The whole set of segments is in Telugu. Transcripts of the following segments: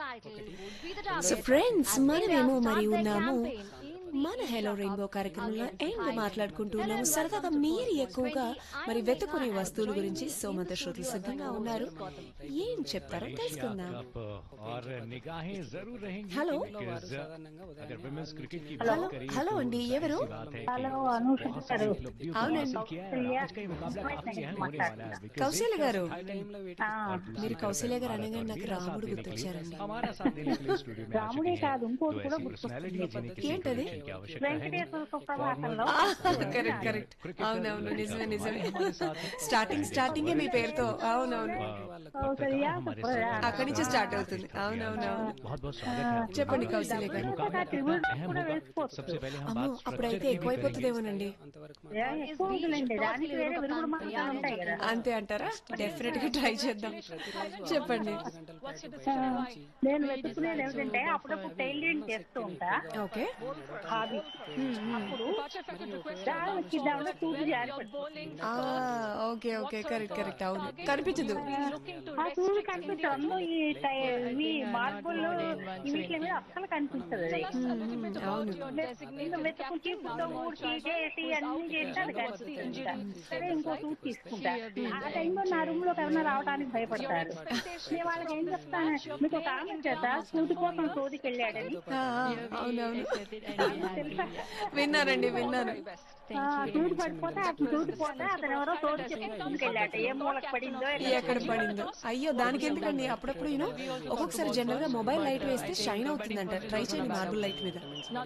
సో ఫ్రెండ్స్ మనమేమో మరి ఉన్నాము మన హెలో రెయిన్బో కార్యక్రమంలో ఎండ్ మాట్లాడుకుంటూ ఉన్నాము సరదాగా మీరు ఎక్కువగా మరి వెతుకునే వస్తువుల గురించి సోమంత శ్రోతలు సిద్ధంగా ఉన్నారు ఏం చెప్తారో తెలుసుకుందాం कप और निगाहें जरूर रहेंगी हेलो। because अगर वुमेन्स क्रिकेट की हेलो, बात करें हेलो तो अंडी, ఎవరు? ऐसी बात है हेलो, कि अनुष बहुत गाరు. सारी उपलब्धियों को అవునండి. हासिल किया है आज का ये मुकाबला काफी अहम होने वाला है because కౌశల్య एक గారు Thailand ఆ, और दूसरी మీరు तरफ కౌశల్య గారు भारत అనగానే और నాకు मेरा साथ రాముడు देने के लिए గుర్తొచ్చారండి हमारा साथ देने के लिए स्टूडियो में आ రాముడే चुके కాదు, हैं ఇంకోటి तो కూడా ऐसी గుర్తొస్తుంది. personality जिन्हें किसी ఏంటది? introduction की आवश्यकता है नहीं వెంకటేశ్వర సుప్రభాతంలో కరెక్ట్ కరెక్ట్ అవునవును నిజమే నిజమే हमारे साथ हैं। స్టార్టింగ్ స్టార్టింగ్ మీ పేరుతో అవునవును కౌసల్య हमारे సుప్రభ. साथ అక్కడి నుంచి స్టార్ట్ అవుతుంది అవునవును बहुत बहुत स्वागत है आपका। చెప్పండి కౌశల్య గారు मुकाबला ట్రిబ్యూట్ कितना अहम కూడా होगा వేసుకోవచ్చు सबसे पहले हम అమ్మో बात structure అప్పుడైతే की भी ఎక్కువైపోతుందేమోనండి ఏ, ఎక్కువ వదిలేండి దానికి వేరే విరుగుడు మాటలు ఉంటాయి కదా అంతే అంటారా డెఫినెట్ గా ట్రై చేద్దాం చెప్పండి ఆ, నేను వెతుకునేది ఏమిటంటే అప్పుడప్పుడు టైలరింగ్ చేస్తూ ఉంటా ఓకే హాబీ అప్పుడు దాని కింద సూది జారి పడుతుంది. ఆ ఓకే ఓకే కరెక్ట్ కరెక్ట్ అవును కనిపించదు ఆ సూది కనిపించదు ఈ టై- ఇవి మార్బుల్ వీటి మీద అస్సలు కనిపించదు అది అవును ఇంకా వెతుకుంటే పుట్ట ఊడ్చి చేసి అన్ని చేస్తే అది కనిపిస్తుంది ఇంకా. సరే ఇంకో సూట్ తీసుకుంటా ఆ టైంలో నా రూమ్ లోకి ఎవరైనా రావడానికి భయపడతారు నేను వాళ్ళకి ఏం చెప్తాను మీకు ఒక ఆమె చేత సూటి కోసం సోదికి వెళ్ళాడని ఆ, అవునవును తెలుసా విన్నానండి విన్నాను ఆ, సూటి పడిపోతే ఆ సూటి పోతే అతను ఎవరో సోది చెప్పుకుందుకు వెళ్ళాట ఏ మూలకు పడిందో ఎక్కడ పడిందో అయ్యో దానికి ఎందుకండి అప్పుడప్పుడు యూనో ఒక్కొక్కసారి జనరల్ గా మొబైల్ లైట్ వేస్తే షైన్ అవుతుందంట ట్రై చేయండి మార్బుల్ లైట్ మీద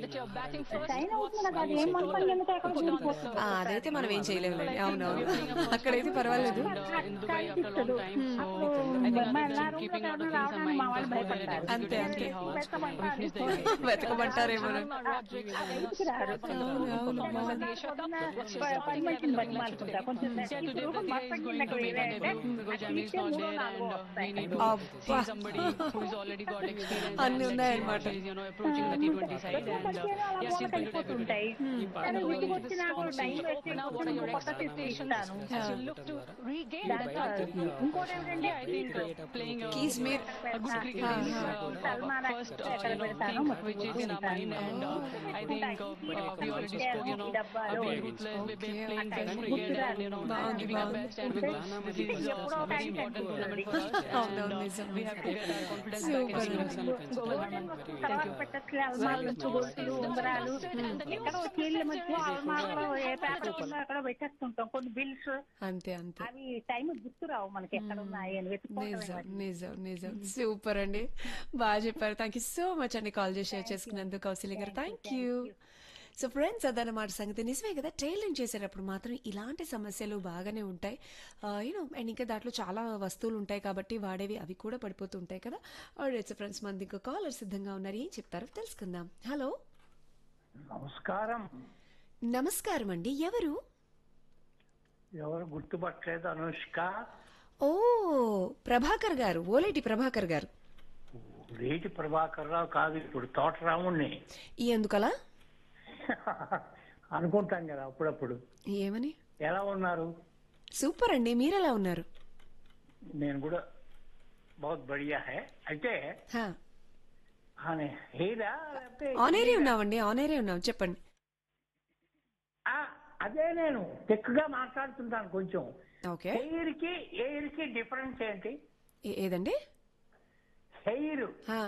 టైం అవుతుంది కదా అది ఏం మనపని ఎందుకు అక్కడ కూలిపోతుంది ఆ, అదైతే మనం ఏం చేయలేములేండి అవునవును అక్కడైతే పర్వాలేదు కనిపిస్తదు అప్పుడు మా- నా రూమ్ లోకి ఎవరైనా రావడానికి మా వాళ్ళు భయపడతారు అంతే అంతే వెతకమంటారు. వెతకమంటారేమో బయటికి రారు. పొద్దున్న పని మనిషిని బతిమాలుకుంటా. కొంచెం ఇప్పుడు మొత్తం కిందకి వేరే అంటే అట్లీస్ట్ మూడో నాలుగో వస్తాయి. అబ్బా అన్ని ఉన్నాయన్నమాట పదిహేను అలా మూల కలిసిపోతుంటాయి. కానీ ఇంటికి వచ్చి నాకు టైం వేస్ట్ చేయకుండా ఇంకో కొత్త తీసుకు ఇస్తాను. దాంట్లో ఇంకోటి ఏంటంటే కీస్ మీరు సల్మాన్ ఎక్కడ పెడతాను బాగుంది బాగుంది ఎప్పుడో టైం కనిపిస్తుంది అవునవును నిజం సూపర్ తర్వాత పెట్టట్లే అల్మార్ల నుంచి గొలుసులు ఉంగరాలు ఎక్కడో చీళ్ళ మధ్య అల్మార్లో ఏ పేపర్ ఉందో అక్కడ పెట్టేస్తుంటాం కొన్ని బిల్స్ అంతే అంతే అవి టైం గుర్తు రావు మనకి ఎక్కడ ఉన్నాయి అని వెతుక్కోవడమే నిజం వాటిని. నిజం నిజం సూపర్ అండి బాగా చెప్పారు థ్యాంక్ యూ సో మచ్ అండి కాల్ చేసి షేర్ చేసుకున్నందుకు కౌశల్య గారు థ్యాంక్ యూ సో ఫ్రెండ్స్ అదన్నమాట సంగతి నిజమే కదా టైలరింగ్ చేసేటప్పుడు మాత్రం ఇలాంటి సమస్యలు బాగానే ఉంటాయి యూనో అండ్ ఇంకా దాంట్లో చాలా వస్తువులు ఉంటాయి కాబట్టి వాడేవి అవి కూడా పడిపోతూ ఉంటాయి కదా ఆల్రెడీ ఫ్రెండ్స్ మంది ఇంకా కాలర్ సిద్ధంగా ఉన్నారు ఏం చెప్తారో తెలుసుకుందాం హలో నమస్కారం నమస్కారం అండి ఎవరు ఎవరు గుర్తుపట్టలేదు అనుష్క ఓ ప్రభాకర్ గారు ఓలేటి ప్రభాకర్ గారు రేటి ప్రభాకర్ రావు కాదు ఇప్పుడు తోటరాముణ్ణి ఈ ఎందుకలా అనుకుంటాం కదా అప్పుడప్పుడు ఏమని ఎలా ఉన్నారు సూపర్ అండి మీరెలా ఉన్నారు నేను కూడా బహుత్ బడియా హే అయితే హా ఆమె హెయిరా లేకపోతే ఆన్ ఏరియా ఉన్నామండి ఆన్ ఏరియా ఉన్నాం చెప్పండి ఆ, అదే నేను తెక్కుగా మాట్లాడుతుంటాను కొంచెం ఓకే హెయిర్ కి ఎయిర్ కి డిఫరెన్స్ ఏంటి ఏ- ఏదండి హెయిర్ హా